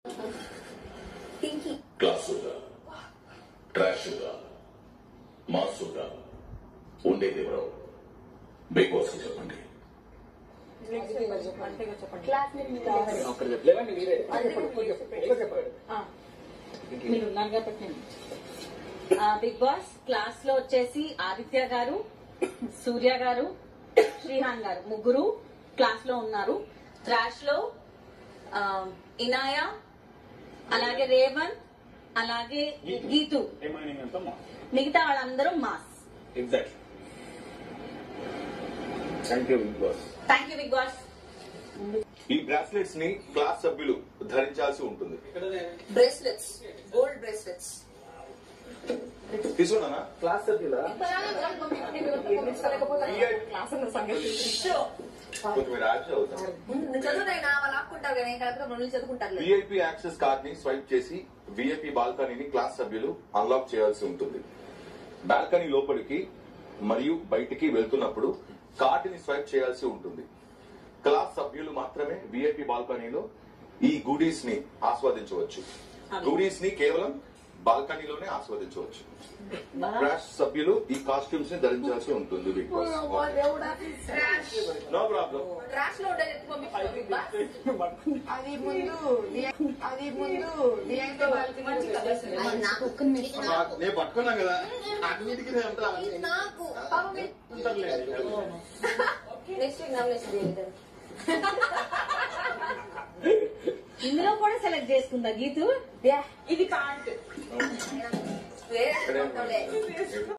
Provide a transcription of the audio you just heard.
పింకీ క్లాసుగా ట్రాష్గా మాసుగా ఉండేది ఎవరో బిగ్ బాస్ చెప్పండి క్లాస్ నేమ్ ఒక్కరు చెప్పలేవండి మీరే ఒక్కరు చెప్పండి ఒక్కరు చెప్పండి మీరు ఉన్నారు కాబట్టి ఆ, బిగ్ బాస్ క్లాస్ లో వచ్చేసి ఆదిత్య గారు సూర్య గారు శ్రీహాన్ గారు ముగ్గురు క్లాస్ లో ఉన్నారు ట్రాష్ లో ఆ, ఇనాయ అలాగే రేవన్ అలాగే గీతు రిమైనింగ్ అంతా మా మిగతా వాళ్ళందరూ mass exactly thank you Bigg Boss thank you Bigg Boss ఈ బ్రాస్లెట్స్ ని క్లాస్ సభ్యులు ధరించాల్సి ఉంటుంది బ్రేస్లెట్స్ గోల్డ్ బ్రేస్లెట్స్ తీసుకున్నానా క్లాస్ సభ్యుల కొంచెం మీరు యాక్షన్ అవుతారు చదువునైనా వాళ్ళు ఆపుకుంటారు కదా ఇంకా రెండు చదువుకుంటారు విఐపి యాక్సెస్ కార్డ్ ని స్వైప్ చేసి విఐపి బాల్కనీని క్లాస్ సభ్యులు అన్లాక్ చేయాల్సి ఉంటుంది బాల్కనీ లోపలికి మరియు బయటికి వెళ్తున్నప్పుడు కార్డ్ ని స్వైప్ చేయాల్సి ఉంటుంది క్లాస్ సభ్యులు మాత్రమే విఐపి బాల్కనీలో ఈ గుడీస్ ని ఆస్వాదించవచ్చు గుడీస్ ని కేవలం బాల్కనీలోనే ఆస్వాదించవచ్చు క్లాస్ సభ్యులు ఈ కాస్ట్యూమ్స్ ని ధరించాల్సి ఉంటుంది Bigg Boss no problem trash లో ఉండేది ఎత్తి పంపించారు బిగ్ బాస్. అది ముందు అది ముందు VIP మంచి కలర్స్ ఉన్నాయి. నేను పట్టుకున్నా కదా అన్నిటికీ అంతా ఇది నాకు పాపం నెక్స్ట్ వీక్ నామినేషన్ చేయాలి ఇందులో కూడా సెలెక్ట్ చేసుకుందా గీతు ఇది కాంట్ వేరే